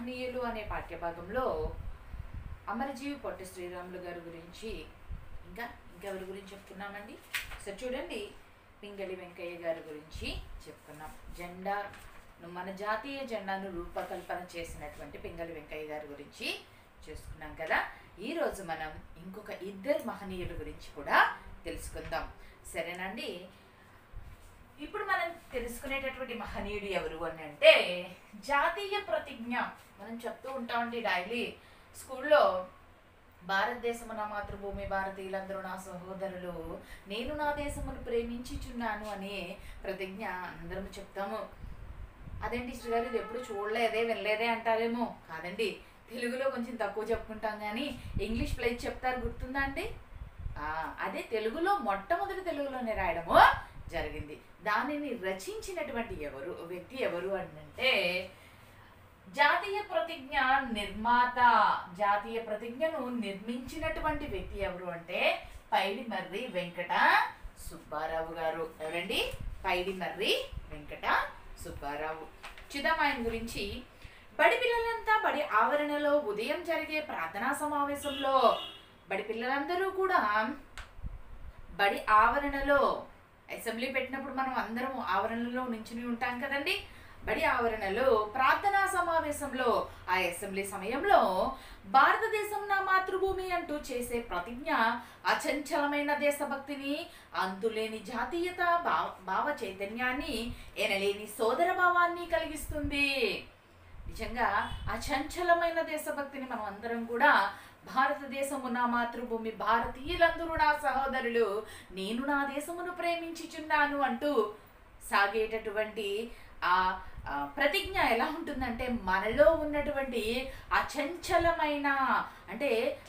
మహనీయులు అనే పాఠ్యభాగంలో అమరజీవి పొట్టి శ్రీరాములు గారి గురించి ఇంకా ఇంకెవరి గురించి చెప్పుకున్నామండి సో చూడండి పింగళి వెంకయ్య గారి గురించి చెప్పుకున్నాం జెండా మన జాతీయ జెండాను రూపకల్పన చేసినటువంటి పింగళి వెంకయ్య గారి గురించి చూసుకున్నాం కదా ఈరోజు మనం ఇంకొక ఇద్దరు మహనీయుల గురించి కూడా తెలుసుకుందాం సరేనండి ఇప్పుడు మనం తెలుసుకునేటటువంటి మహనీయుడు ఎవరు అని అంటే జాతీయ ప్రతిజ్ఞ మనం చెప్తూ ఉంటామండి డైలీ స్కూల్లో భారతదేశము నా మాతృభూమి భారతీయులందరూ నా సహోదరులు నేను నా దేశమును ప్రేమించుచున్నాను అనే ప్రతిజ్ఞ అందరం చెప్తాము అదేంటి శ్రీ గారు ఇది ఎప్పుడు చూడలేదే వినలేదే అంటారేమో కాదండి తెలుగులో కొంచెం తక్కువ చెప్పుకుంటాం కానీ ఇంగ్లీష్ ప్లేస్ చెప్తారు గుర్తుందా అండి ఆ, అదే తెలుగులో మొట్టమొదటి తెలుగులోనే రాయడము జరిగింది దానిని రచించినటువంటి ఎవరు వ్యక్తి ఎవరు అని అంటే జాతీయ ప్రతిజ్ఞ నిర్మాత జాతీయ ప్రతిజ్ఞను నిర్మించినటువంటి వ్యక్తి ఎవరు అంటే పైడి మర్రి వెంకట సుబ్బారావు గారు ఎవరండి పైడి మర్రి వెంకట సుబ్బారావు చూద్దాం ఆయన గురించి బడి పిల్లలంతా బడి ఆవరణలో ఉదయం జరిగే ప్రార్థనా సమావేశంలో బడి పిల్లలందరూ కూడా బడి ఆవరణలో అసెంబ్లీ పెట్టినప్పుడు మనం అందరం ఆవరణలో నించుని ఉంటాం కదండి బడి ఆవరణలో ప్రార్థనా సమావేశంలో ఆ అసెంబ్లీ సమయంలో భారతదేశం నా మాతృభూమి అంటూ చేసే ప్రతిజ్ఞ అచంచలమైన దేశభక్తిని అంతులేని జాతీయత భావ భావ చైతన్యాన్ని ఎనలేని సోదర భావాన్ని కలిగిస్తుంది నిజంగా అచంచలమైన దేశభక్తిని మనం అందరం కూడా భారతదేశము నా మాతృభూమి భారతీయులందరూ నా సహోదరులు నేను నా దేశమును ప్రేమించుచున్నాను అంటూ సాగేటటువంటి ఆ ఆ, ప్రతిజ్ఞ ఎలా ఉంటుందంటే మనలో ఉన్నటువంటి అచంచలమైన అంటే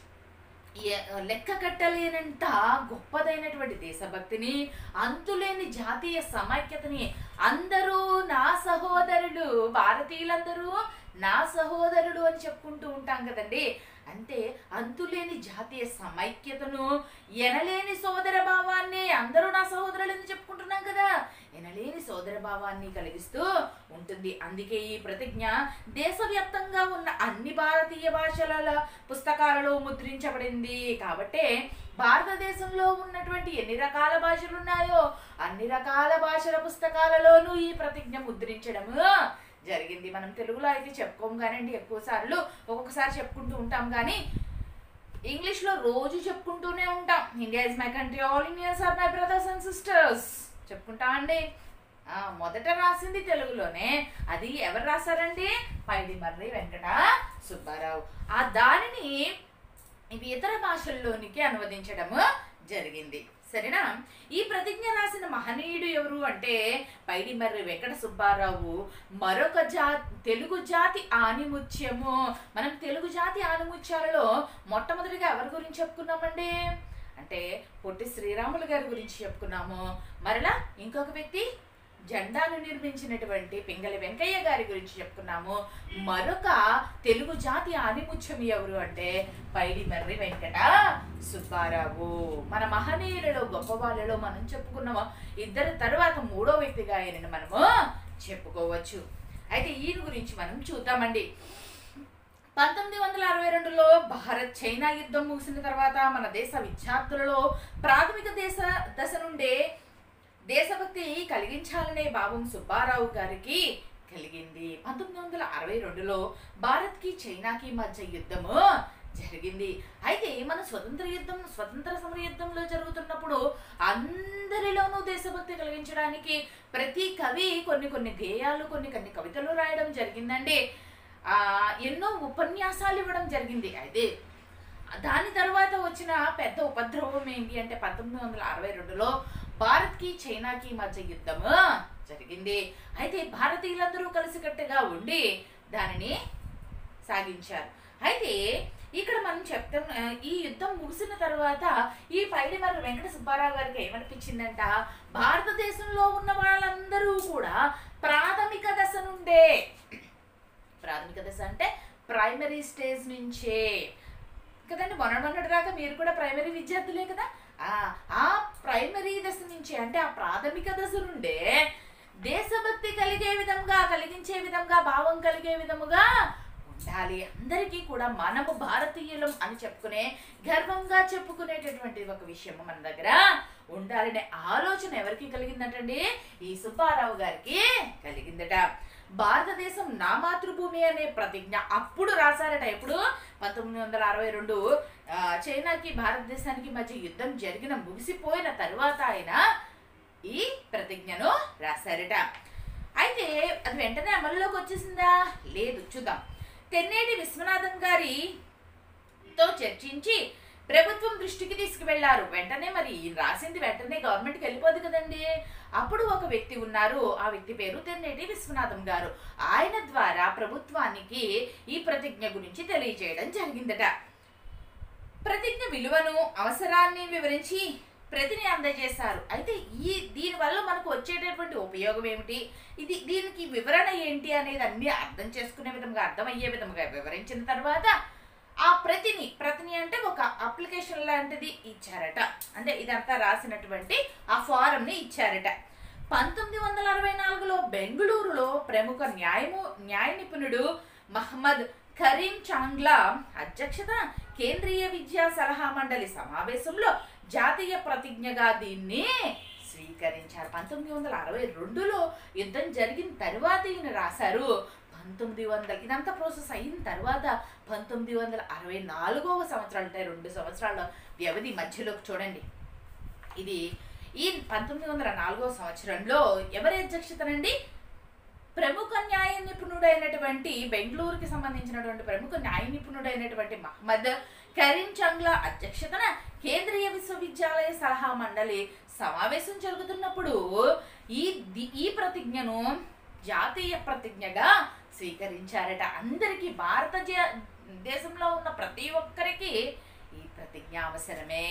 ఎ- లెక్క కట్టలేనంత గొప్పదైనటువంటి దేశభక్తిని అంతులేని జాతీయ సమైక్యతని అందరూ నా సహోదరులు భారతీయులందరూ నా సహోదరుడు అని చెప్పుకుంటూ ఉంటాం కదండి అంటే అంతులేని జాతీయ సమైక్యతను ఎనలేని సోదర భావాన్ని అందరూ నా సహోదరులని చెప్పుకుంటున్నాం కదా ఎనలేని సోదర భావాన్ని కలిగిస్తూ ఉంటుంది అందుకే ఈ ప్రతిజ్ఞ దేశవ్యాప్తంగా ఉన్న అన్ని భారతీయ భాషల పుస్తకాలలో ముద్రించబడింది కాబట్టే భారతదేశంలో ఉన్నటువంటి ఎన్ని రకాల భాషలు ఉన్నాయో అన్ని రకాల భాషల పుస్తకాలలోనూ ఈ ప్రతిజ్ఞ ముద్రించడము జరిగింది మనం తెలుగులో అయితే చెప్పుకోం కానండి ఎక్కువ సార్లు ఒక్కొక్కసారి చెప్పుకుంటూ ఉంటాం కానీ ఇంగ్లీష్లో రోజు చెప్పుకుంటూనే ఉంటాం India is my country all Indians are my brothers and sisters చెప్పుకుంటా అండి ఆ, మొదట రాసింది తెలుగులోనే అది ఎవరు రాశారండి పైడి మర్రి వెంకట సుబ్బారావు ఆ దానిని ఇవి ఇతర భాషల్లోనికి అనువదించడము జరిగింది సరేనా ఈ ప్రతిజ్ఞ రాసిన మహనీయుడు ఎవరు అంటే పైడి మర్రి వెంకట సుబ్బారావు మరొక జా తెలుగు జాతి ఆనిముత్యము మనం తెలుగు జాతి ఆనిముత్యాలలో మొట్టమొదటిగా ఎవరి గురించి చెప్పుకున్నామండి అంటే పొట్టి శ్రీరాములు గారి గురించి చెప్పుకున్నాము మరలా ఇంకొక వ్యక్తి జెండాను నిర్మించినటువంటి పింగళి వెంకయ్య గారి గురించి చెప్పుకున్నాము మరొక తెలుగు జాతి ఆనిముత్యం ఎవరు అంటే పైడి మర్రి వెంకట సుబ్బారావు మన మహనీయులలో గొప్ప వాళ్ళలో మనం చెప్పుకున్నాము ఇద్దరు తర్వాత మూడో వ్యక్తిగా ఆయనను మనము చెప్పుకోవచ్చు అయితే ఈయన గురించి మనం చూద్దామండి పంతొమ్మిది వందల అరవై రెండులో భారత్ చైనా యుద్ధం ముగిసిన తర్వాత మన దేశ విద్యార్థులలో ప్రాథమిక దేశ దశ నుండే దేశభక్తి కలిగించాలనే భావం సుబ్బారావు గారికి కలిగింది పంతొమ్మిది వందల అరవై రెండులో భారత్కి చైనాకి మధ్య యుద్ధము జరిగింది అయితే మన స్వతంత్ర యుద్ధం స్వతంత్ర సమర యుద్ధంలో జరుగుతున్నప్పుడు అందరిలోనూ దేశభక్తి కలిగించడానికి ప్రతి కవి కొన్ని కొన్ని గేయాలు కొన్ని కొన్ని కవితలు రాయడం జరిగిందండి ఆ ఎన్నో ఉపన్యాసాలు ఇవ్వడం జరిగింది అయితే దాని తర్వాత వచ్చిన పెద్ద ఉపద్రవం ఏంటి అంటే పంతొమ్మిది వందల అరవై రెండులో భారత్కి చైనాకి మధ్య యుద్ధము జరిగింది అయితే భారతీయులందరూ కలిసికట్టుగా ఉండి దానిని సాగించారు అయితే ఇక్కడ మనం చెప్తాం ఆ, ఈ యుద్ధం ముగిసిన తర్వాత ఈ పైడి మరి వెంకట సుబ్బారావు గారికి ఏమనిపించిందంట భారతదేశంలో ఉన్న వాళ్ళందరూ కూడా ప్రాథమిక దశ నుండే ప్రాథమిక దశ అంటే ప్రైమరీ స్టేజ్ నుంచే కదండి మొన్న మొన్నటి దాకా మీరు కూడా ప్రైమరీ విద్యార్థులే కదా ఆ ఆ ప్రైమరీ దశ నుంచి అంటే ఆ ప్రాథమిక దశ నుండే దేశభక్తి కలిగే విధంగా కలిగించే విధంగా భావం కలిగే విధముగా ఉండాలి అందరికీ కూడా మనము భారతీయులం అని చెప్పుకునే గర్వంగా చెప్పుకునేటటువంటి ఒక విషయం మన దగ్గర ఉండాలనే ఆలోచన ఎవరికి కలిగిందటండి ఈ సుబ్బారావు గారికి కలిగిందట భారతదేశం నా మాతృభూమి అనే ప్రతిజ్ఞ అప్పుడు రాశారట ఎప్పుడు పంతొమ్మిది వందల అరవై రెండు ఆ, చైనాకి భారతదేశానికి మధ్య యుద్ధం జరిగిన ముగిసిపోయిన తరువాత ఆయన ఈ ప్రతిజ్ఞను రాశారట అయితే అది వెంటనే అమలులోకి వచ్చేసిందా లేదు చూద్దాం తెన్నేటి విశ్వనాథం గారితో చర్చించి ప్రభుత్వం దృష్టికి తీసుకువెళ్లారు వెంటనే మరి ఈయన రాసింది వెంటనే గవర్నమెంట్కి వెళ్ళిపోదు కదండి అప్పుడు ఒక వ్యక్తి ఉన్నారు ఆ వ్యక్తి పేరు తెన్నేటి విశ్వనాథం గారు ఆయన ద్వారా ప్రభుత్వానికి ఈ ప్రతిజ్ఞ గురించి తెలియజేయడం జరిగిందట ప్రతిజ్ఞ విలువను అవసరాన్ని వివరించి ప్రతిని అందజేశారు అయితే ఈ దీని వల్ల మనకు వచ్చేటటువంటి ఉపయోగం ఏమిటి ఇది దీనికి వివరణ ఏంటి అనేది అన్ని అర్థం చేసుకునే విధంగా అర్థమయ్యే విధంగా వివరించిన తర్వాత ఆ ప్రతిని ప్రతిని అంటే ఒక అప్లికేషన్ లాంటిది ఇచ్చారట అంటే ఇదంతా రాసినటువంటి ఆ ఫారంని ఇచ్చారట పంతొమ్మిది వందల అరవై నాలుగులో బెంగళూరులో ప్రముఖ న్యాయము న్యాయ నిపుణుడు మహమ్మద్ కరీం చాంగ్లా అధ్యక్షత కేంద్రీయ విద్యా సలహా మండలి సమావేశంలో జాతీయ ప్రతిజ్ఞగా దీన్ని స్వీకరించారు పంతొమ్మిది వందల అరవై రెండులో యుద్ధం జరిగిన తర్వాత ఈయన రాశారు పంతొమ్మిది వందల ఇదంతా ప్రాసెస్ అయిన తర్వాత పంతొమ్మిది వందల అరవై నాలుగవ సంవత్సరాలు అంటే రెండు సంవత్సరాల వ్యవధి మధ్యలోకి చూడండి ఇది ఈ పంతొమ్మిది వందల నాలుగవ సంవత్సరంలో ఎవరి అధ్యక్షతనండి ప్రముఖ న్యాయ నిపుణుడైనటువంటి బెంగళూరుకి సంబంధించినటువంటి ప్రముఖ న్యాయ నిపుణుడైనటువంటి మహమ్మద్ కరీం చంగ్లా అధ్యక్షతన కేంద్రీయ విశ్వవిద్యాలయ సలహా మండలి సమావేశం జరుగుతున్నప్పుడు ఈ ది- ఈ ప్రతిజ్ఞను జాతీయ ప్రతిజ్ఞగా స్వీకరించారట అందరికీ భారత జ- దేశంలో ఉన్న ప్రతి ఒక్కరికి ఈ ప్రతిజ్ఞ అవసరమే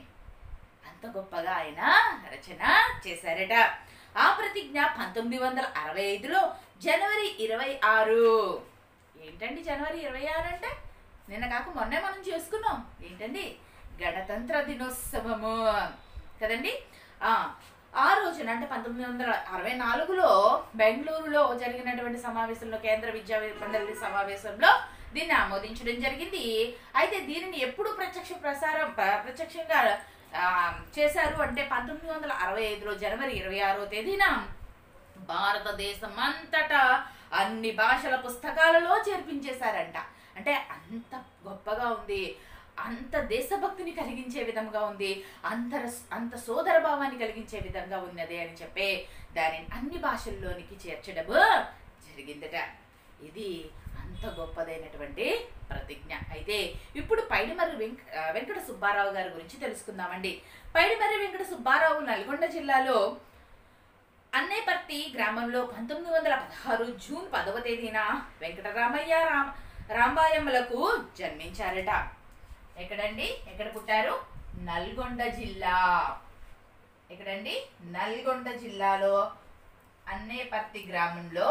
అంత గొప్పగా ఆయన రచన చేశారట ఆ ప్రతిజ్ఞ పంతొమ్మిది వందల అరవై ఐదులో జనవరి ఇరవై ఆరు ఏంటండి జనవరి ఇరవై ఆరు అంటే నిన్న కాక మొన్నే మనం చేసుకున్నాం ఏంటండి గణతంత్ర దినోత్సవము కదండి ఆ ఆ రోజున అంటే పంతొమ్మిది వందల అరవై నాలుగులో బెంగళూరులో జరిగినటువంటి సమావేశంలో కేంద్ర విద్యా మండలి సమావేశంలో దీన్ని ఆమోదించడం జరిగింది అయితే దీనిని ఎప్పుడు ప్రత్యక్ష ప్రసారం ప్ర- ప్రత్యక్షంగా ఆ, చేశారు అంటే పంతొమ్మిది వందల అరవై ఐదులో జనవరి ఇరవై ఆరో తేదీన భారతదేశం అంతటా అన్ని భాషల పుస్తకాలలో చేర్పించేశారంట అంటే అంత గొప్పగా ఉంది అంత దేశభక్తిని కలిగించే విధంగా ఉంది అంత రస్- అంత సోదర భావాన్ని కలిగించే విధంగా ఉన్నది అని చెప్పే దానిని అన్ని భాషల్లోనికి చేర్చడము జరిగిందట ఇది అంత గొప్పదైనటువంటి ప్రతిజ్ఞ అయితే ఇప్పుడు పైడిమర్రి వెంక ఆ, వెంకట సుబ్బారావు గారి గురించి తెలుసుకుందామండి పైడిమర్రి వెంకట సుబ్బారావు నల్గొండ జిల్లాలో అన్నేపర్తి గ్రామంలో పంతొమ్మిది వందల పదహారు జూన్ పదవ తేదీన వెంకటరామయ్య రామ రాంబాయమ్మలకు జన్మించారట ఎక్కడండి ఎక్కడ పుట్టారు నల్గొండ జిల్లా ఎక్కడండి నల్గొండ జిల్లాలో అన్నేపర్తి గ్రామంలో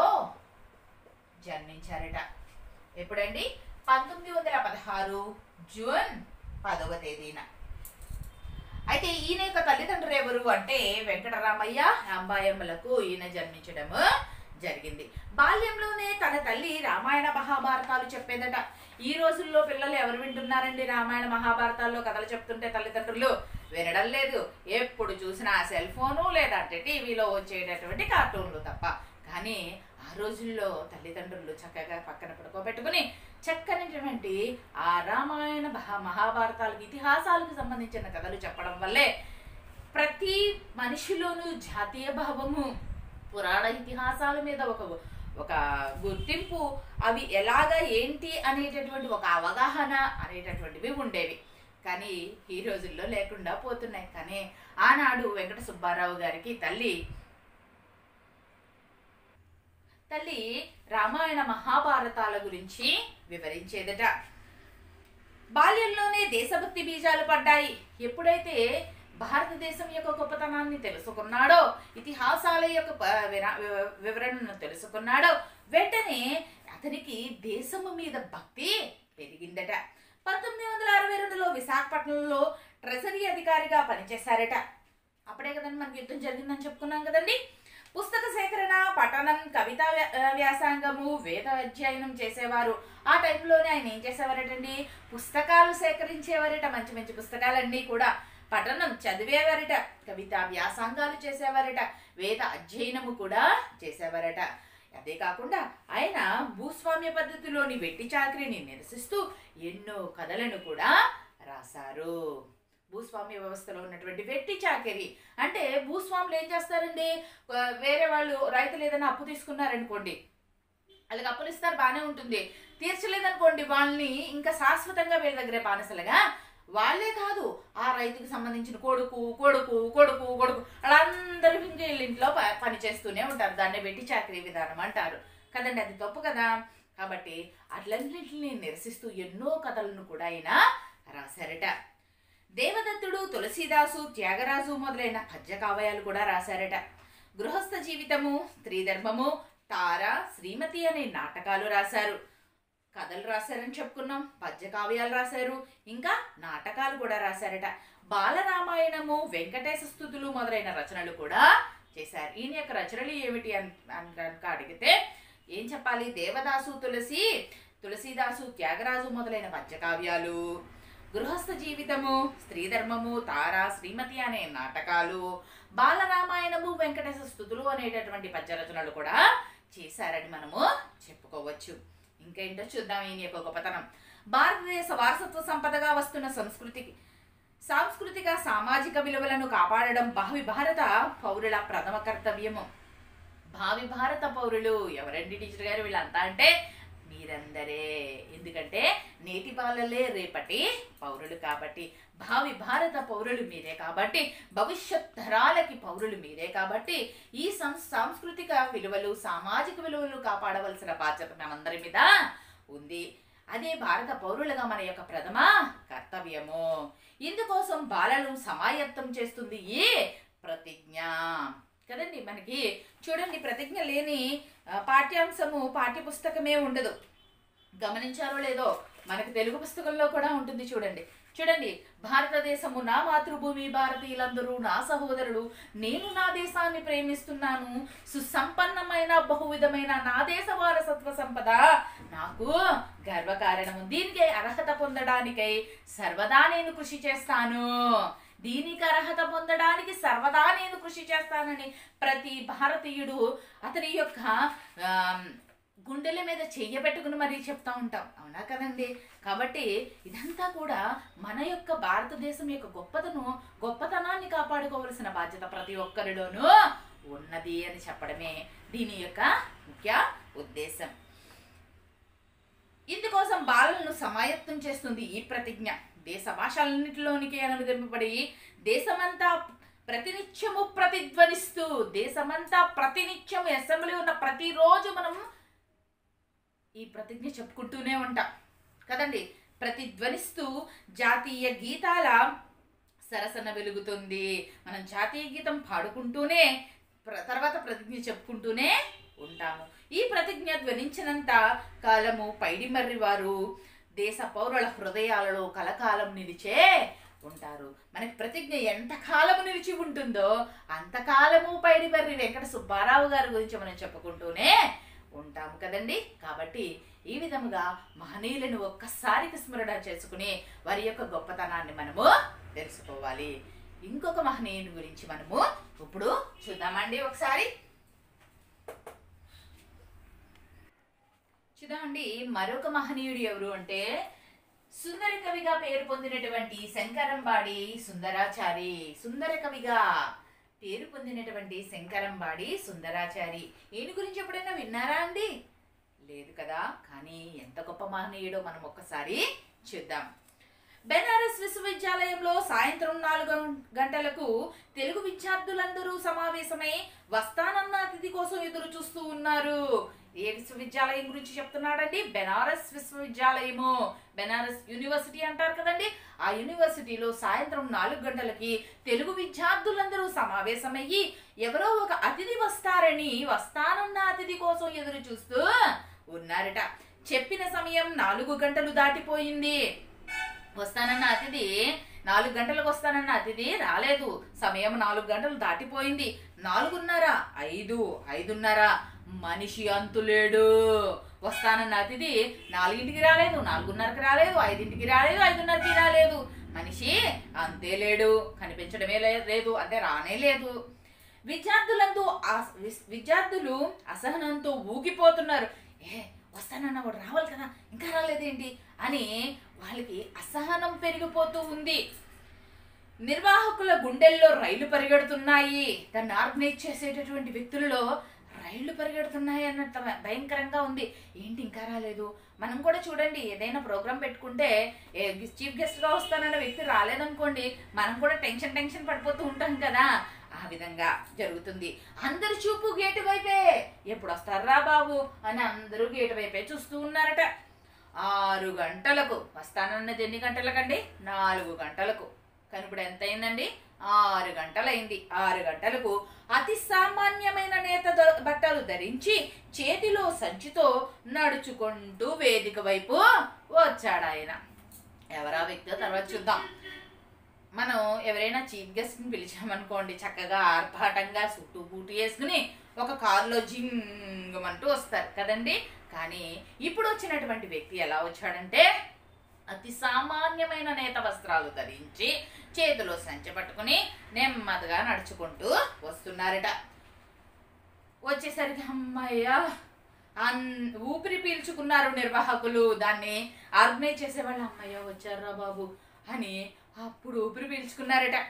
జన్మించారట ఎప్పుడండి పంతొమ్మిది వందల పదహారు జూన్ పదవ తేదీన అయితే ఈయన యొక్క తల్లిదండ్రులు ఎవరు అంటే వెంకటరామయ్య రాంబాయమ్మలకు ఈయన జన్మించడము జరిగింది బాల్యంలోనే తన తల్లి రామాయణ మహాభారతాలు చెప్పేదట ఈ రోజుల్లో పిల్లలు ఎవరు వింటున్నారండి రామాయణ మహాభారతాల్లో కథలు చెప్తుంటే తల్లిదండ్రులు వినడం లేదు ఎప్పుడు చూసినా సెల్ ఫోను లేదంటే టీవీలో వచ్చేటటువంటి కార్టూన్లు తప్ప కానీ ఆ రోజుల్లో తల్లిదండ్రులు చక్కగా పక్కన పడుకోబెట్టుకుని చక్కనిటువంటి ఆ రామాయణ మహా మహాభారతాలకు ఇతిహాసాలకు సంబంధించిన కథలు చెప్పడం వల్లే ప్రతి మనిషిలోనూ జాతీయ భావము పురాణ ఇతిహాసాల మీద ఒక ఒక గుర్తింపు అవి ఎలాగ ఏంటి అనేటటువంటి ఒక అవగాహన అనేటటువంటివి ఉండేవి కానీ ఈ రోజుల్లో లేకుండా పోతున్నాయి కానీ ఆనాడు వెంకట సుబ్బారావు గారికి తల్లి తల్లి రామాయణ మహాభారతాల గురించి వివరించేదట బాల్యంలోనే దేశభక్తి బీజాలు పడ్డాయి ఎప్పుడైతే భారతదేశం యొక్క గొప్పతనాన్ని తెలుసుకున్నాడో ఇతిహాసాల యొక్క ప- విరా- వివ- వివరణను తెలుసుకున్నాడో వెంటనే అతనికి దేశము మీద భక్తి పెరిగిందట పంతొమ్మిది వందల అరవై రెండులో విశాఖపట్నంలో ట్రెజరీ అధికారిగా పనిచేశారట అప్పుడే కదండి మనకి యుద్ధం జరిగిందని చెప్పుకున్నాం కదండి పుస్తక సేకరణ పఠనం కవితా వ్య- ఆ, వ్యాసంగము వేద అధ్యయనం చేసేవారు ఆ టైంలోనే ఆయన ఏం చేసేవారటండి పుస్తకాలు సేకరించేవారట మంచి మంచి పుస్తకాలన్నీ కూడా పఠనం చదివేవారట కవితా వ్యాసంగాలు చేసేవారట వేద అధ్యయనము కూడా చేసేవారట అదే కాకుండా ఆయన భూస్వామ్య పద్ధతిలోని వెట్టి చాకరీని నిరసిస్తూ ఎన్నో కథలను కూడా రాశారు భూస్వామ్య వ్యవస్థలో ఉన్నటువంటి వెట్టి చాకరీ అంటే భూస్వాములు ఏం చేస్తారండి ఆ, వేరే వాళ్ళు రైతులు ఏదైనా అప్పు తీసుకున్నారనుకోండి వాళ్ళకి అప్పులు ఇస్తారు బాగానే ఉంటుంది తీర్చలేదనుకోండి వాళ్ళని ఇంకా శాశ్వతంగా వీళ్ళ దగ్గరే బానిసలుగా వాళ్ళే కాదు ఆ రైతుకి సంబంధించిన కొడుకు కొడుకు కొడుకు కొడుకు వాళ్ళందరూ ఇంకా వీళ్ళ ఇంట్లో ప- పని చేస్తూనే ఉంటారు దాన్ని పెట్టి చాకరీ విధానం అంటారు కదండి అది తప్పు కదా కాబట్టి అట్లన్నింటినీ నిరసిస్తూ ఎన్నో కథలను కూడా ఆయన రాశారట దేవదత్తుడు తులసీదాసు త్యాగరాజు మొదలైన పద్య కావ్యాలు కూడా రాశారట గృహస్థ జీవితము స్త్రీధర్మము తార శ్రీమతి అనే నాటకాలు రాశారు కథలు రాశారని చెప్పుకున్నాం పద్య కావ్యాలు రాశారు ఇంకా నాటకాలు కూడా రాశారట బాలరామాయణము వెంకటేశ స్థుతులు మొదలైన రచనలు కూడా చేశారు ఈయన యొక్క రచనలు ఏమిటి అని అని కనుక అడిగితే ఏం చెప్పాలి దేవదాసు తులసి తులసీదాసు త్యాగరాజు మొదలైన పద్య కావ్యాలు గృహస్థ జీవితము స్త్రీధర్మము తార శ్రీమతి అనే నాటకాలు బాలరామాయణము వెంకటేశ స్థుతులు అనేటటువంటి పద్య రచనలు కూడా చేశారని మనము చెప్పుకోవచ్చు ఇంకేంటో చూద్దాం ఈయన యొక్క గొప్పతనం భారతదేశ వారసత్వ సంపదగా వస్తున్న సంస్కృతికి సాంస్కృతిక సామాజిక విలువలను కాపాడడం భావి భారత పౌరుల ప్రథమ కర్తవ్యము భావి భారత పౌరులు ఎవరండి టీచర్ గారు వీళ్ళంతా అంటే మీరందరే ఎందుకంటే నేటి బాలలే రేపటి పౌరులు కాబట్టి భావి భారత పౌరులు మీరే కాబట్టి భవిష్యత్ తరాలకి పౌరులు మీరే కాబట్టి ఈ సం సాంస్కృతిక విలువలు సామాజిక విలువలు కాపాడవలసిన బాధ్యత మనందరి మీద ఉంది అదే భారత పౌరులుగా మన యొక్క ప్రథమ కర్తవ్యము ఇందుకోసం బాలలను సమాయత్తం చేస్తుంది ఈ ప్రతిజ్ఞ కదండి మనకి చూడండి ప్రతిజ్ఞ లేని ఆ, పాఠ్యాంశము పాఠ్యపుస్తకమే ఉండదు గమనించారో లేదో మనకు తెలుగు పుస్తకంలో కూడా ఉంటుంది చూడండి చూడండి భారతదేశము నా మాతృభూమి భారతీయులందరూ నా సహోదరులు నేను నా దేశాన్ని ప్రేమిస్తున్నాను సుసంపన్నమైన బహువిధమైన నా దేశ వారసత్వ సంపద నాకు గర్వకారణము దీనికి అర్హత పొందడానికై సర్వదా నేను కృషి చేస్తాను దీనికి అర్హత పొందడానికి సర్వదా నేను కృషి చేస్తానని ప్రతి భారతీయుడు అతని యొక్క ఆమ్, గుండెల మీద చెయ్యబెట్టుకుని మరీ చెప్తా ఉంటాం అవునా కదండి కాబట్టి ఇదంతా కూడా మన యొక్క భారతదేశం యొక్క గొప్పతను గొప్పతనాన్ని కాపాడుకోవలసిన బాధ్యత ప్రతి ఒక్కరిలోనూ ఉన్నది అని చెప్పడమే దీని యొక్క ముఖ్య ఉద్దేశం ఇందుకోసం బాలలను సమాయత్తం చేస్తుంది ఈ ప్రతిజ్ఞ దేశ భాషలన్నిటిలోనికి అనువదింపబడి దేశమంతా ప్రతినిత్యము ప్రతిధ్వనిస్తూ దేశమంతా ప్రతినిత్యము అసెంబ్లీ ఉన్న ప్రతిరోజు మనం ఈ ప్రతిజ్ఞ చెప్పుకుంటూనే ఉంటాం కదండి ప్రతిధ్వనిస్తూ జాతీయ గీతాల సరసన వెలుగుతుంది మనం జాతీయ గీతం పాడుకుంటూనే ప్ర- తర్వాత ప్రతిజ్ఞ చెప్పుకుంటూనే ఉంటాము ఈ ప్రతిజ్ఞ ధ్వనించినంత కాలము పైడిమర్రి వారు దేశ పౌరుల హృదయాలలో కలకాలం నిలిచే ఉంటారు మనకి ప్రతిజ్ఞ ఎంత కాలము నిలిచి ఉంటుందో అంతకాలము పైడిమర్రి వెంకట సుబ్బారావు గారి గురించి మనం చెప్పుకుంటూనే ఉంటాము కదండి కాబట్టి ఈ విధముగా మహనీయులను ఒక్కసారికి స్మరణ చేసుకుని వారి యొక్క గొప్పతనాన్ని మనము తెలుసుకోవాలి ఇంకొక మహనీయుని గురించి మనము ఇప్పుడు చూద్దామండి ఒకసారి చూద్దామండి మరొక మహనీయుడు ఎవరు అంటే సుందర కవిగా పేరు పొందినటువంటి శంకరంబాడి సుందరాచారి సుందర కవిగా పేరు పొందినటువంటి శంకరంబాడి సుందరాచారి ఈయన గురించి ఎప్పుడైనా విన్నారా అండి లేదు కదా కానీ ఎంత గొప్ప మహనీయుడో మనం ఒక్కసారి చూద్దాం బెనారస్ విశ్వవిద్యాలయంలో సాయంత్రం నాలుగు గంటలకు తెలుగు విద్యార్థులందరూ సమావేశమై వస్తానన్న అతిథి కోసం ఎదురు చూస్తూ ఉన్నారు ఏ విశ్వవిద్యాలయం గురించి చెప్తున్నాడండి బెనారస్ విశ్వవిద్యాలయము బెనారస్ యూనివర్సిటీ అంటారు కదండి ఆ యూనివర్సిటీలో సాయంత్రం నాలుగు గంటలకి తెలుగు విద్యార్థులందరూ సమావేశమయ్యి ఎవరో ఒక అతిథి వస్తారని వస్తానన్న అతిథి కోసం ఎదురు చూస్తూ ఉన్నారట చెప్పిన సమయం నాలుగు గంటలు దాటిపోయింది వస్తానన్న అతిథి నాలుగు గంటలకు వస్తానన్న అతిథి రాలేదు సమయం నాలుగు గంటలు దాటిపోయింది నాలుగున్నర ఐదు ఐదున్నర మనిషి అంతులేడు వస్తానన్న అతిథి నాలుగింటికి రాలేదు నాలుగున్నరకి రాలేదు ఐదింటికి రాలేదు ఐదున్నరకి రాలేదు మనిషి అంతే లేడు కనిపించడమే లే- లేదు అంటే రానే లేదు విద్యార్థులందు అస- విస్- విద్యార్థులు అసహనంతో ఊగిపోతున్నారు ఏ వస్తానన్న వాడు రావాలి కదా ఇంకా రాలేదేంటి అని వాళ్ళకి అసహనం పెరిగిపోతూ ఉంది నిర్వాహకుల గుండెల్లో రైలు పరిగెడుతున్నాయి దాన్ని ఆర్గనైజ్ చేసేటటువంటి వ్యక్తులలో రైళ్లు పరిగెడుతున్నాయి అన్నట్టు భయంకరంగా ఉంది ఏంటి ఇంకా రాలేదు మనం కూడా చూడండి ఏదైనా ప్రోగ్రామ్ పెట్టుకుంటే చీఫ్ గెస్ట్ గా వస్తానన్న వ్యక్తి రాలేదనుకోండి మనం కూడా టెన్షన్ టెన్షన్ పడిపోతూ ఉంటాం కదా ఆ విధంగా జరుగుతుంది అందరు చూపు గేటు వైపే ఎప్పుడు వస్తారా బాబు అని అందరూ గేటు వైపే చూస్తూ ఉన్నారట ఆరు గంటలకు వస్తానన్నది ఎన్ని గంటలకండి నాలుగు గంటలకు కానీ ఇప్పుడు ఎంత అయిందండి ఆరు గంటలైంది ఆరు గంటలకు అతి సామాన్యమైన నేత ద- బట్టలు ధరించి చేతిలో సంచితో నడుచుకుంటూ వేదిక వైపు వచ్చాడు ఆయన ఎవరా వ్యక్తి తర్వాత చూద్దాం మనం ఎవరైనా చీఫ్ గెస్ట్ ని పిలిచామనుకోండి చక్కగా ఆర్భాటంగా సుట్టు బూటు వేసుకుని ఒక కారులో జింగమంటూ వస్తారు కదండి కానీ ఇప్పుడు వచ్చినటువంటి వ్యక్తి ఎలా వచ్చాడంటే అతి సామాన్యమైన నేత వస్త్రాలు ధరించి చేతిలో సంచి పట్టుకుని నెమ్మదిగా నడుచుకుంటూ వస్తున్నారట వచ్చేసరికి అమ్మయ్యా అన్ ఊపిరి పీల్చుకున్నారు నిర్వాహకులు దాన్ని ఆర్గనైజ్ చేసేవాళ్ళు అమ్మయ్య వచ్చారా బాబు అని అప్పుడు ఊపిరి పీల్చుకున్నారట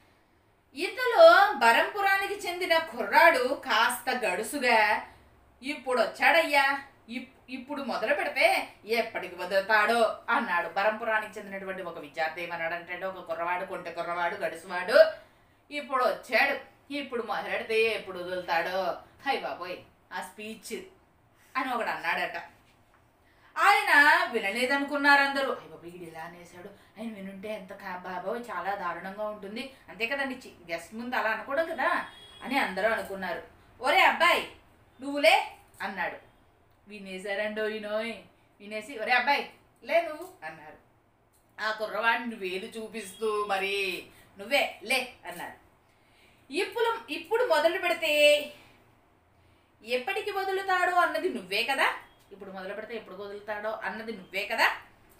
ఇంతలో బరంపురానికి చెందిన కుర్రాడు కాస్త గడుసుగా ఇప్పుడు వచ్చాడయ్యా ఇప్- ఇప్పుడు మొదలు పెడితే ఎప్పటికి వదులుతాడో అన్నాడు బరంపురానికి చెందినటువంటి ఒక విద్యార్థి ఏమన్నాడంటే ఒక కుర్రవాడు కొంటె కుర్రవాడు గడుసువాడు ఇప్పుడు వచ్చాడు ఇప్పుడు మొదలెడితే ఎప్పుడు వదులుతాడో హై బాబోయ్ ఆ స్పీచ్ అని ఒకడు అన్నాడట ఆయన వినలేదనుకున్నారు అందరూ అయ్య బాబు వీడు ఇలా అనేసాడు ఆయన వినుంటే ఎంత కా- బాబోయ్ చాలా దారుణంగా ఉంటుంది అంతే కదండి గెస్ట్ ముందు అలా అనకూడదు కదా అని అందరూ అనుకున్నారు ఒరే అబ్బాయి నువ్వులే అన్నాడు వినేశారండో ఈనోయ్ వినేసి ఒరే అబ్బాయి లే నువ్వు అన్నారు ఆ కుర్రవాడిని వేలు చూపిస్తూ మరి నువ్వే లే అన్నారు ఇప్పుడు ఇప్పుడు మొదలు పెడితే ఎప్పటికి వదులుతాడో అన్నది నువ్వే కదా ఇప్పుడు మొదలు పెడితే ఎప్పుడు వదులుతాడో అన్నది నువ్వే కదా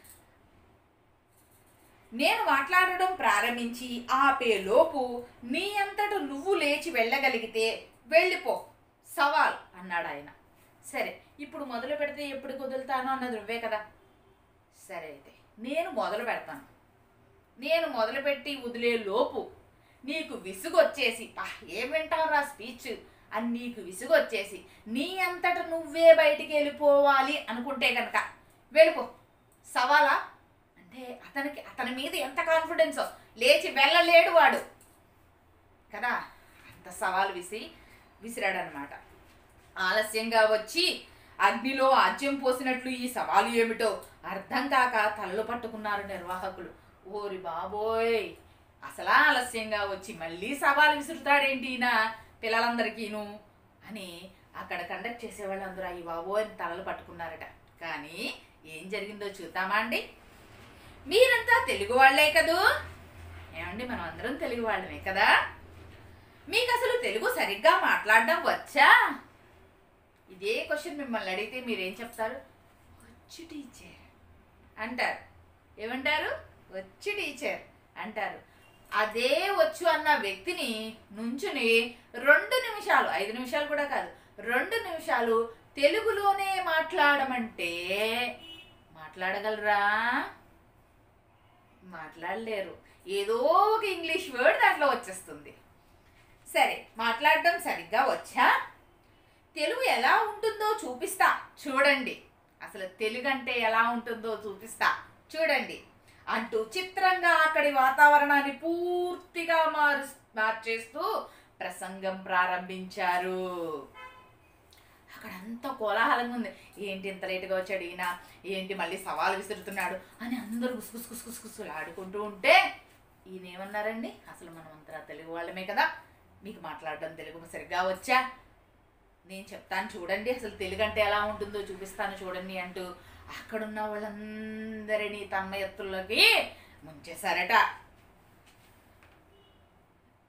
నేను మాట్లాడడం ప్రారంభించి ఆపే లోపు నీ అంతట నువ్వు లేచి వెళ్ళగలిగితే వెళ్ళిపో సవాల్ అన్నాడు ఆయన సరే ఇప్పుడు మొదలు పెడితే ఎప్పుడు వదులుతానో అన్నది నువ్వే కదా సరే అయితే నేను మొదలు పెడతాను నేను మొదలుపెట్టి వదిలే లోపు నీకు విసుగొచ్చేసి పా ఏం వింటావురా స్పీచ్ అని నీకు విసుగొచ్చేసి నీ అంతట నువ్వే బయటికి వెళ్ళిపోవాలి అనుకుంటే కనుక వెళ్ళిపో సవాలా అంటే అతనికి అతని మీద ఎంత కాన్ఫిడెన్సో లేచి వెళ్ళలేడు వాడు కదా అంత సవాల్ విసి విసిరాడనమాట ఆలస్యంగా వచ్చి అగ్నిలో ఆజ్యం పోసినట్లు ఈ సవాలు ఏమిటో అర్థం కాక తలలు పట్టుకున్నారు నిర్వాహకులు ఓరి బాబోయ్ అసలా ఆలస్యంగా వచ్చి మళ్ళీ సవాలు విసురుతాడేంటి ఈయన పిల్లలందరికీను అని అక్కడ కండక్ట్ చేసే వాళ్ళందరూ అయ్యి బాబోయ్ అని తలలు పట్టుకున్నారట కానీ ఏం జరిగిందో చూద్దామా అండి మీరంతా తెలుగు వాళ్ళే కదూ ఏమండి మనం అందరం తెలుగు వాళ్ళమే కదా మీకు అసలు తెలుగు సరిగ్గా మాట్లాడడం వచ్చా ఇదే క్వశ్చన్ మిమ్మల్ని అడిగితే మీరేం చెప్తారు వచ్చు టీచర్ అంటారు ఏమంటారు వచ్చు టీచర్ అంటారు అదే వచ్చు అన్న వ్యక్తిని నుంచుని రెండు నిమిషాలు ఐదు నిమిషాలు కూడా కాదు రెండు నిమిషాలు తెలుగులోనే మాట్లాడమంటే మాట్లాడగలరా మాట్లాడలేరు ఏదో ఒక ఇంగ్లీష్ వర్డ్ దాంట్లో వచ్చేస్తుంది సరే మాట్లాడడం సరిగ్గా వచ్చా తెలుగు ఎలా ఉంటుందో చూపిస్తా చూడండి అసలు తెలుగు అంటే ఎలా ఉంటుందో చూపిస్తా చూడండి అంటూ చిత్రంగా అక్కడి వాతావరణాన్ని పూర్తిగా మారు మార్చేస్తూ ప్రసంగం ప్రారంభించారు అక్కడ అంతా కోలాహలంగా ఉంది ఏంటి ఇంత లేటుగా వచ్చాడు ఈయన ఏంటి మళ్ళీ సవాలు విసురుతున్నాడు అని అందరూ గుసగుసు గుసగుసు గుసగులు ఆడుకుంటూ ఉంటే ఈయన ఏమన్నారండి అసలు మనం అంతా తెలుగు వాళ్ళమే కదా మీకు మాట్లాడడం తెలుగు సరిగ్గా వచ్చా నేను చెప్తాను చూడండి అసలు తెలుగు అంటే ఎలా ఉంటుందో చూపిస్తాను చూడండి అంటూ అక్కడున్న వాళ్ళందరినీ తమ ఎత్తుల్లోకి ముంచేశారట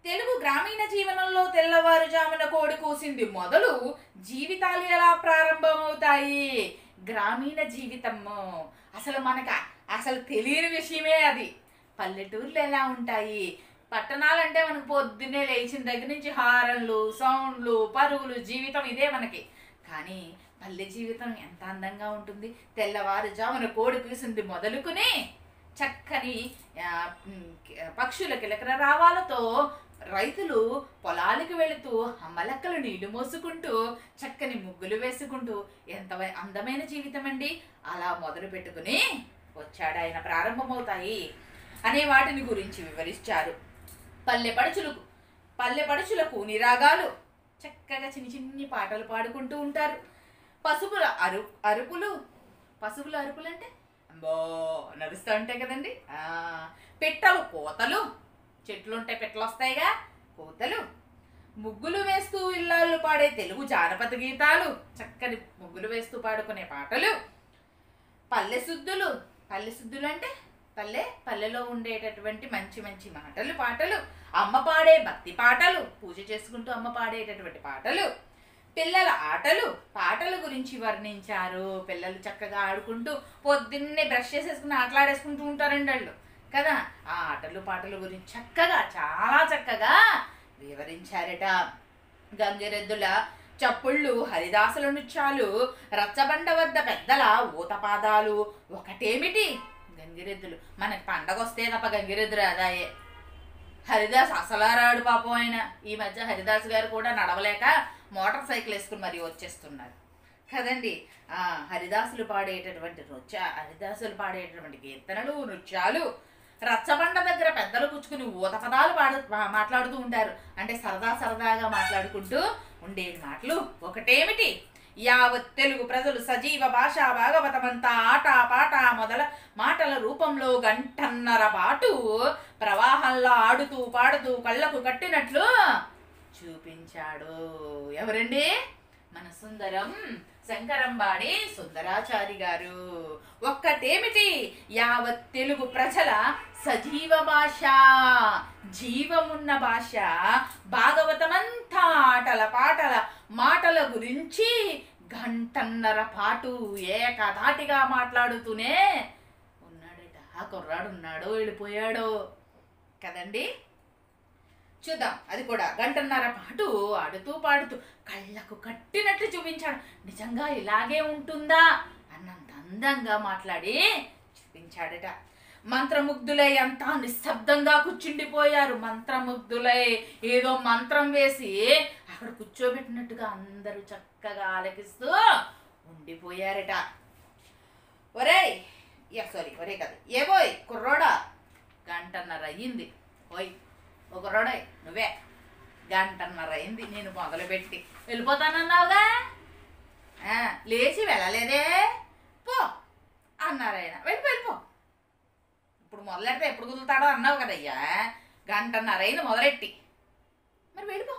తెలుగు గ్రామీణ జీవనంలో తెల్లవారుజామున కోడి కూసింది మొదలు జీవితాలు ఎలా ప్రారంభమవుతాయి గ్రామీణ జీవితము అసలు మనకు అసలు తెలియని విషయమే అది పల్లెటూర్లు ఎలా ఉంటాయి పట్టణాలంటే మనకు పొద్దున్నే లేచిన దగ్గర నుంచి హారన్లు సౌండ్లు పరుగులు జీవితం ఇదే మనకి కానీ పల్లె జీవితం ఎంత అందంగా ఉంటుంది తెల్లవారుజామున కోడి కూసింది మొదలుకుని చక్కని ఆ, ఉమ్, పక్షుల కిలకర రావాలతో రైతులు పొలాలకు వెళుతూ అమ్మలక్కలు నీళ్లు మోసుకుంటూ చక్కని ముగ్గులు వేసుకుంటూ ఎంత వై- అందమైన జీవితం అండి అలా మొదలు పెట్టుకుని వచ్చాడు ఆయన ప్రారంభమవుతాయి అనే వాటిని గురించి వివరించారు పల్లె పడుచులకు పల్లె పడుచులకు నిరాగాలు చక్కగా చిన్ని చిన్ని పాటలు పాడుకుంటూ ఉంటారు పశువుల అరు అరుపులు పశువుల అరుపులు అంటే అమ్మో నడుస్తూ ఉంటాయి కదండి ఆ, పిట్టలు కోతలు చెట్లు ఉంటే పిట్టలు వస్తాయిగా కోతలు ముగ్గులు వేస్తూ ఇల్లాళ్ళు పాడే తెలుగు జానపద గీతాలు చక్కని ముగ్గులు వేస్తూ పాడుకునే పాటలు పల్లె శుద్ధులు పల్లె శుద్ధులు అంటే పల్లె పల్లెలో ఉండేటటువంటి మంచి మంచి మాటలు పాటలు అమ్మ పాడే భక్తి పాటలు పూజ చేసుకుంటూ అమ్మ పాడేటటువంటి పాటలు పిల్లల ఆటలు పాటల గురించి వర్ణించారు పిల్లలు చక్కగా ఆడుకుంటూ పొద్దున్నే బ్రష్ చేసేసుకుని ఆటలాడేసుకుంటూ ఉంటారండి వాళ్ళు కదా ఆ ఆటలు పాటల గురించి చక్కగా చాలా చక్కగా వివరించారట గంగిరెద్దుల చప్పుళ్ళు హరిదాసుల నృత్యాలు రచ్చబండ వద్ద పెద్దల ఊతపాదాలు ఒకటేమిటి గంగిరెద్దులు మనకి పండగ వస్తే తప్ప గంగిరెద్దులు అదాయే హరిదాస్ అసలారాడు పాపం ఆయన ఈ మధ్య హరిదాస్ గారు కూడా నడవలేక మోటార్ సైకిల్ వేసుకుని మరీ వచ్చేస్తున్నారు కదండి ఆ హరిదాసులు పాడేటటువంటి నృత్య హరిదాసులు పాడేటటువంటి కీర్తనలు నృత్యాలు రచ్చబండ దగ్గర పెద్దలు కూర్చుకుని ఊత పదాలు పాడు మా- మాట్లాడుతూ ఉంటారు అంటే సరదా సరదాగా మాట్లాడుకుంటూ ఉండేది మాటలు ఒకటేమిటి యావత్ తెలుగు ప్రజలు సజీవ భాషా భాగవతమంతా ఆట పాట మొదల మాటల రూపంలో గంటన్నర పాటు ప్రవాహంలో ఆడుతూ పాడుతూ కళ్ళకు కట్టినట్లు చూపించాడు ఎవరండి మన సుందరం శంకరంబాడి సుందరాచారి గారు ఒక్కటేమిటి యావత్ తెలుగు ప్రజల సజీవ భాష జీవమున్న భాష భాగవతమంతా ఆటల పాటల మాటల గురించి గంటన్నర పాటు ఏకధాటిగా మాట్లాడుతూనే ఉన్నాడట ఆ కుర్రాడు ఉన్నాడో వెళ్ళిపోయాడో కదండి చూద్దాం అది కూడా గంటన్నర పాటు ఆడుతూ పాడుతూ కళ్ళకు కట్టినట్లు చూపించాడు నిజంగా ఇలాగే ఉంటుందా అన్నంత అందంగా మాట్లాడి చూపించాడట మంత్రముగ్ధులై అంతా నిశ్శబ్దంగా కూర్చుండిపోయారు మంత్రముగ్ధులై ఏదో మంత్రం వేసి అక్కడ కూర్చోబెట్టినట్టుగా అందరూ చక్కగా ఆలకిస్తూ ఉండిపోయారట ఒరేయ్ యా సారీ ఒరే కాదు ఏబోయ్ కుర్రోడా గంటన్నర అయ్యింది ఓయ్ ఒక కుర్రోడోయ్ నువ్వే గంటన్నర అయింది నేను మొదలుపెట్టి వెళ్ళిపోతానన్నావుగా ఆ, లేచి వెళ్ళలేదే పో అన్నారు ఆయన వెళ్ళి వెళ్ళిపో ఇప్పుడు మొదలెడితే ఎప్పుడు కుదులుతాడో అన్నావు కదయ్యా గంటన్నర అయింది మొదలెట్టి మరి వెళ్ళిపో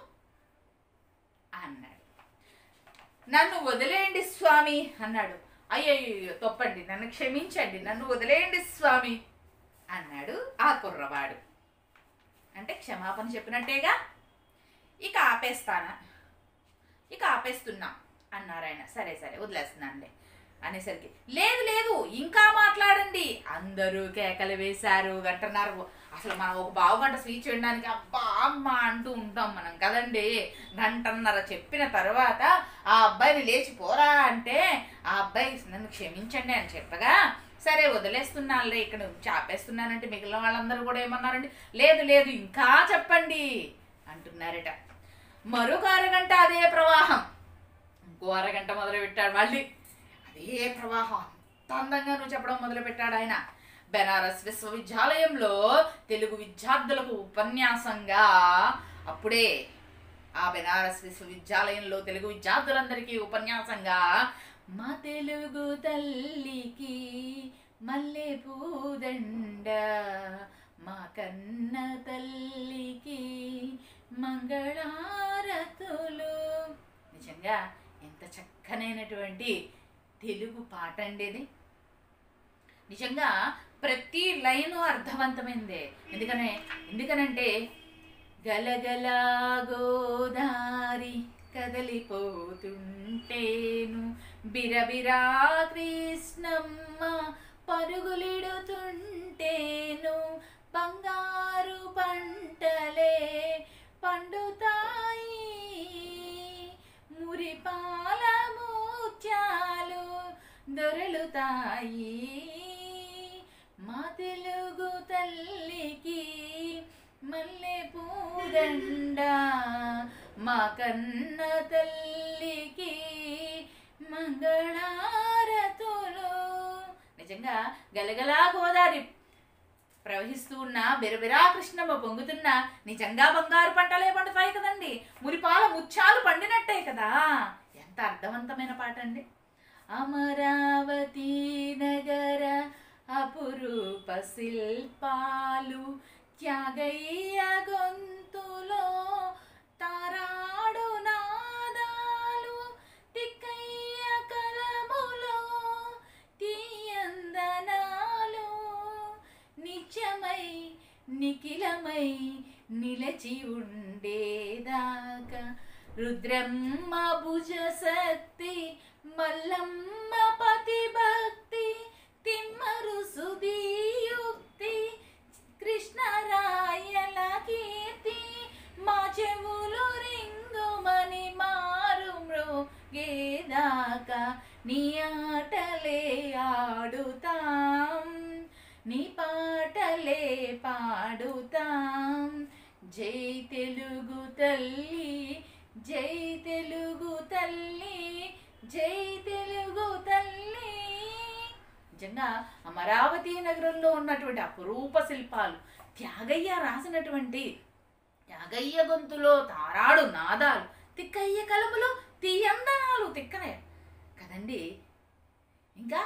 అన్నాడు నన్ను వదిలేయండి స్వామి అన్నాడు అయ్యయ్యో తప్పండి నన్ను క్షమించండి నన్ను వదిలేయండి స్వామి అన్నాడు ఆ కుర్రవాడు అంటే క్షమాపణ చెప్పినట్టేగా ఇక ఆపేస్తానా ఇక ఆపేస్తున్నా అన్నారు ఆయన సరే సరే వదిలేస్తున్నానులే అనేసరికి లేదు లేదు ఇంకా మాట్లాడండి అందరూ కేకలు వేశారు గంటన్నర అసలు మనం ఒక బావు గంట స్పీచ్ వినడానికి అబ్బా అమ్మ అంటూ ఉంటాం మనం కదండి గంటన్నర చెప్పిన తర్వాత ఆ అబ్బాయిని లేచి పోరా అంటే ఆ అబ్బాయి నన్ను క్షమించండి అని చెప్పగా సరే వదిలేస్తున్నానులే ఇక్కడ నుంచి ఆపేస్తున్నానంటే మిగిలిన వాళ్ళందరూ కూడా ఏమన్నారండి లేదు లేదు ఇంకా చెప్పండి అంటున్నారట మరొక అరగంట అదే ప్రవాహం ఇంకో అరగంట మొదలు పెట్టాడు మళ్ళీ అదే ప్రవాహం అంత అందంగా నువ్వు చెప్పడం మొదలు పెట్టాడు ఆయన బెనారస్ విశ్వవిద్యాలయంలో తెలుగు విద్యార్థులకు ఉపన్యాసంగా అప్పుడే ఆ బెనారస్ విశ్వవిద్యాలయంలో తెలుగు విద్యార్థులందరికీ ఉపన్యాసంగా మా తెలుగు తల్లికి మల్లె పూదండ మా కన్న తల్లికి మంగళారతులు నిజంగా ఎంత చక్కనైనటువంటి తెలుగు పాట అండి ఇది నిజంగా ప్రతి లైను అర్థవంతమైందే ఎందుకనే ఎందుకనంటే గలగల గోదారి కదలిపోతుంటేను బిరబిరా కృష్ణమ్మ పరుగులిడుతుంటేను బంగారు పంటలే పండుతాయి మురిపాల ముత్యాలు దొరలుతాయి మా తెలుగు తల్లికి మల్లె పూదండ మా కన్న తల్లికి మంగళారతులు నిజంగా గలగలా గోదావరి ప్రవహిస్తూ ఉన్న బిరబిరా కృష్ణమ్మ పొంగుతున్న నిజంగా బంగారు పంటలే పండుతాయి కదండి మురిపాల ముత్యాలు పండినట్టే కదా ఎంత అర్థవంతమైన పాట అండి అమరావతి నగర అపురూప శిల్పాలు త్యాగయ్య గొంతులో తారాడు నాదాలు తిక్కయ్య కలములో తీయందనాలు నిత్యమై నిఖిలమై నిలచి ఉండేదాకా రుద్రమ్మ భుజ శక్తి మల్లమ్మ పతి భక్తి తిమ్మరు సుదీయుక్తి కృష్ణరాయల కీర్తి మా చెవులు రింగుమని మారు మ్రోగేదాకా నీ ఆటలే ఆడుతాం నీ పాటలే పాడుతాం జై తెలుగు తల్లి జై తెలుగు తల్లి జై తెలుగు తల్లి నిజంగా అమరావతి నగరంలో ఉన్నటువంటి అపురూప శిల్పాలు త్యాగయ్య రాసినటువంటి త్యాగయ్య గొంతులో తారాడు నాదాలు తిక్కయ్య కలములో తీయందనాలు తిక్కనే కదండి ఇంకా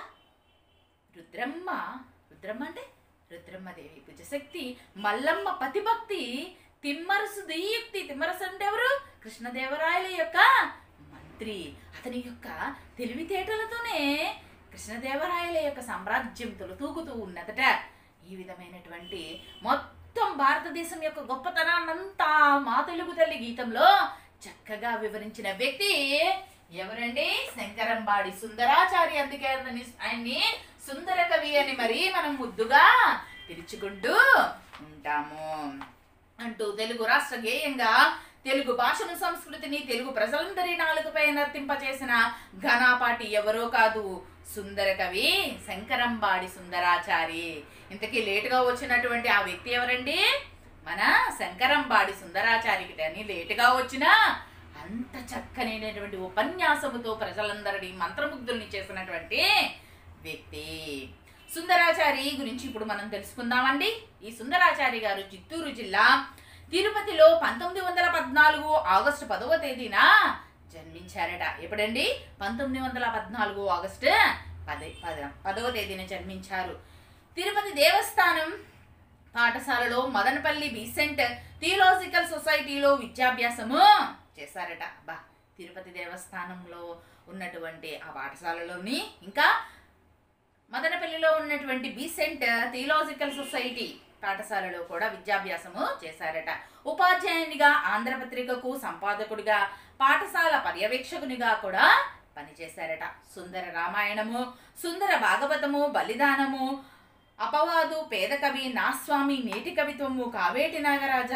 రుద్రమ్మ రుద్రమ్మ అంటే రుద్రమ్మదేవి భుజశక్తి మల్లమ్మ పతిభక్తి తిమ్మరసు దీయుక్తి తిమ్మరసు అంటే ఎవరు కృష్ణదేవరాయల యొక్క మంత్రి అతని యొక్క తెలివితేటలతోనే కృష్ణదేవరాయల యొక్క సామ్రాజ్యం తొలతూగుతూ ఉన్నదట ఈ విధమైనటువంటి మొత్తం భారతదేశం యొక్క గొప్పతనాన్నంతా మా తెలుగు తల్లి గీతంలో చక్కగా వివరించిన వ్యక్తి ఎవరండి శంకరంబాడి సుందరాచారి అందుకే అతన్ని- ఆయన్ని సుందర కవి అని మరి మనం ముద్దుగా పిలుచుకుంటూ ఉంటాము అంటూ తెలుగు రాష్ట్ర గేయంగా తెలుగు భాషను సంస్కృతిని తెలుగు ప్రజలందరి నాలుగుపై నర్తింపచేసిన ఘనాపాటి ఎవరో కాదు సుందర కవి శంకరంబాడి సుందరాచారి ఇంతకీ లేటుగా వచ్చినటువంటి ఆ వ్యక్తి ఎవరండి మన శంకరంబాడి సుందరాచారికి అని లేటుగా వచ్చిన అంత చక్కనైనటువంటి ఉపన్యాసముతో ప్రజలందరినీ మంత్రముగ్ధుల్ని చేసినటువంటి వ్యక్తి సుందరాచారి గురించి ఇప్పుడు మనం తెలుసుకుందామండి ఈ సుందరాచారి గారు చిత్తూరు జిల్లా తిరుపతిలో పంతొమ్మిది వందల పద్నాలుగు ఆగస్టు పదవ తేదీన జన్మించారట ఎప్పుడండి పంతొమ్మిది వందల పద్నాలుగు ఆగస్టు పది పద పదవ తేదీన జన్మించారు తిరుపతి దేవస్థానం పాఠశాలలో మదనపల్లి బీసెంట్ థియోలాజికల్ సొసైటీలో విద్యాభ్యాసము చేశారట బా తిరుపతి దేవస్థానంలో ఉన్నటువంటి ఆ పాఠశాలలోని ఇంకా మదనపల్లిలో ఉన్నటువంటి బీసెంట్ థియోలాజికల్ సొసైటీ పాఠశాలలో కూడా విద్యాభ్యాసము చేశారట ఉపాధ్యాయునిగా ఆంధ్రపత్రికకు సంపాదకుడిగా పాఠశాల పర్యవేక్షకునిగా కూడా పనిచేశారట సుందర రామాయణము సుందర భాగవతము బలిదానము అపవాదు పేద కవి నాస్వామి నేటి కవిత్వము కావేటి నాగరాజ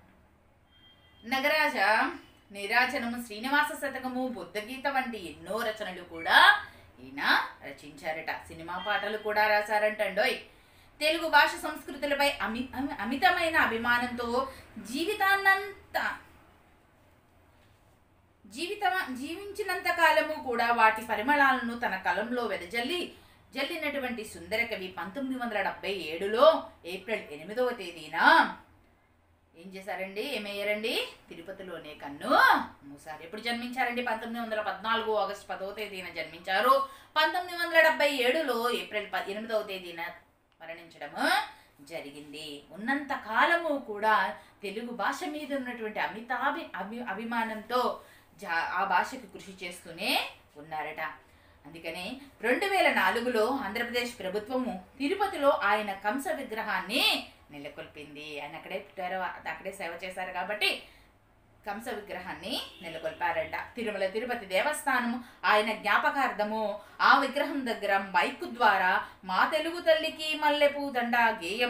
నగరాజ నీరాజనము శ్రీనివాస శతకము బుద్ధగీత వంటి ఎన్నో రచనలు కూడా ఈయన రచించారట సినిమా పాటలు కూడా రాశారంటండోయ్ తెలుగు భాష సంస్కృతులపై అమి అమి- అమితమైన అభిమానంతో జీవితాన్నంతా జీవిత జీవించినంత కాలము కూడా వాటి పరిమళాలను తన కలంలో వెదజల్లి జల్లినటువంటి సుందర కవి పంతొమ్మిది వందల డెబ్బై ఏడులో ఏప్రిల్ ఎనిమిదవ తేదీన ఏం చేశారండి ఏమయ్యారండి తిరుపతిలోనే కన్ను మూసారు ఎప్పుడు జన్మించారండి పంతొమ్మిది వందల పద్నాలుగు ఆగస్టు పదవ తేదీన జన్మించారు పంతొమ్మిది వందల డెబ్బై ఏడులో ఏప్రిల్ ప- ఎనిమిదవ తేదీన మరణించడము జరిగింది ఉన్నంత కాలము కూడా తెలుగు భాష మీద ఉన్నటువంటి అమితాభి అభి అభిమానంతో జా ఆ భాషకు కృషి చేస్తూనే ఉన్నారట అందుకనే రెండు వేల నాలుగులో ఆంధ్రప్రదేశ్ ప్రభుత్వము తిరుపతిలో ఆయన కంస విగ్రహాన్ని నెలకొల్పింది ఆయన అక్కడే పుట్టారు అక్కడే సేవ చేశారు కాబట్టి కంస విగ్రహాన్ని నెలకొల్పారంట తిరుమల తిరుపతి దేవస్థానము ఆయన జ్ఞాపకార్థము ఆ విగ్రహం దగ్గర మైకు ద్వారా మా తెలుగు తల్లికి మల్లెపూ దండ గేయం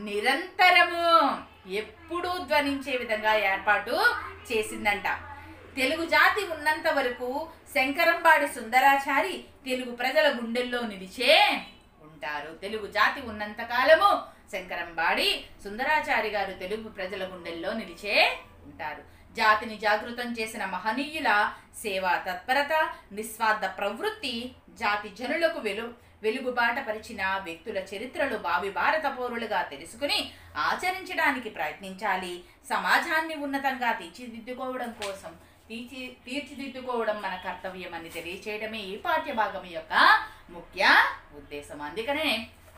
నిరంతరము ఎప్పుడూ ధ్వనించే విధంగా ఏర్పాటు చేసిందంట తెలుగు జాతి ఉన్నంత వరకు శంకరంబాడి సుందరాచారి తెలుగు ప్రజల గుండెల్లో నిలిచే ఉంటారు తెలుగు జాతి ఉన్నంత కాలము శంకరంబాడి సుందరాచారి గారు తెలుగు ప్రజల గుండెల్లో నిలిచే ఉంటారు జాతిని జాగృతం చేసిన మహనీయుల సేవా తత్పరత నిస్వార్థ ప్రవృత్తి జాతి జనులకు వెలు వెలుగుబాట పరిచిన వ్యక్తుల చరిత్రలు భావి భారత పౌరులుగా తెలుసుకుని ఆచరించడానికి ప్రయత్నించాలి సమాజాన్ని ఉన్నతంగా తీర్చిదిద్దుకోవడం కోసం తీర్చి తీర్చిదిద్దుకోవడం మన కర్తవ్యం అని తెలియచేయడమే ఈ పాఠ్యభాగం యొక్క ముఖ్య ఉద్దేశం అందుకనే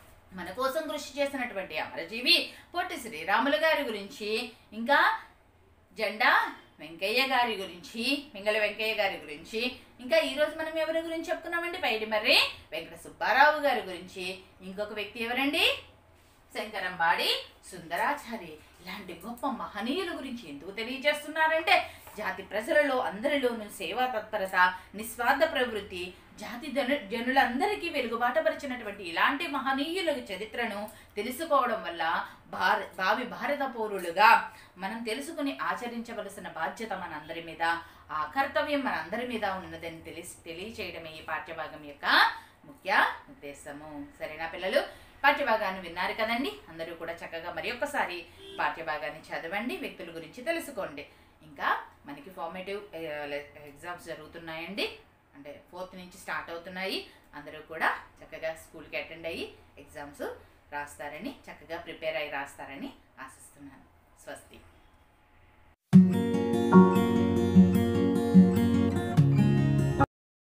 మన కోసం కృషి చేసినటువంటి అమరజీవి పొట్టి శ్రీరాములు గారి గురించి ఇంకా జెండా వెంకయ్య గారి గురించి పింగళ వెంకయ్య గారి గురించి ఇంకా ఈ రోజు మనం ఎవరి గురించి చెప్పుకున్నామండి పైడి మర్రి వెంకట సుబ్బారావు గారి గురించి ఇంకొక వ్యక్తి ఎవరండి శంకరంబాడి సుందరాచారి ఇలాంటి గొప్ప మహనీయుల గురించి ఎందుకు తెలియజేస్తున్నారంటే జాతి ప్రజలలో అందరిలోనూ సేవా తత్పరత నిస్వార్థ ప్రవృత్తి జాతి జను జనులందరికీ వెలుగుబాటపరిచినటువంటి ఇలాంటి మహనీయుల చరిత్రను తెలుసుకోవడం వల్ల భార భావి భారత పౌరులుగా మనం తెలుసుకుని ఆచరించవలసిన బాధ్యత మనందరి మీద ఆ కర్తవ్యం మనందరి మీద ఉన్నదని తెలిసి తెలియచేయడమే ఈ పాఠ్యభాగం యొక్క ముఖ్య ఉద్దేశము సరేనా పిల్లలు పాఠ్యభాగాన్ని విన్నారు కదండి అందరూ కూడా చక్కగా మరి ఒక్కసారి పాఠ్యభాగాన్ని చదవండి వ్యక్తుల గురించి తెలుసుకోండి ఇంకా మనకి ఫార్మేటివ్ ఎగ్జామ్స్ జరుగుతున్నాయండి అంటే ఫోర్త్ నుంచి స్టార్ట్ అవుతున్నాయి అందరూ కూడా చక్కగా స్కూల్కి అటెండ్ అయ్యి ఎగ్జామ్స్ రాస్తారని చక్కగా ప్రిపేర్ అయ్యి రాస్తారని ఆశిస్తున్నాను స్వస్తి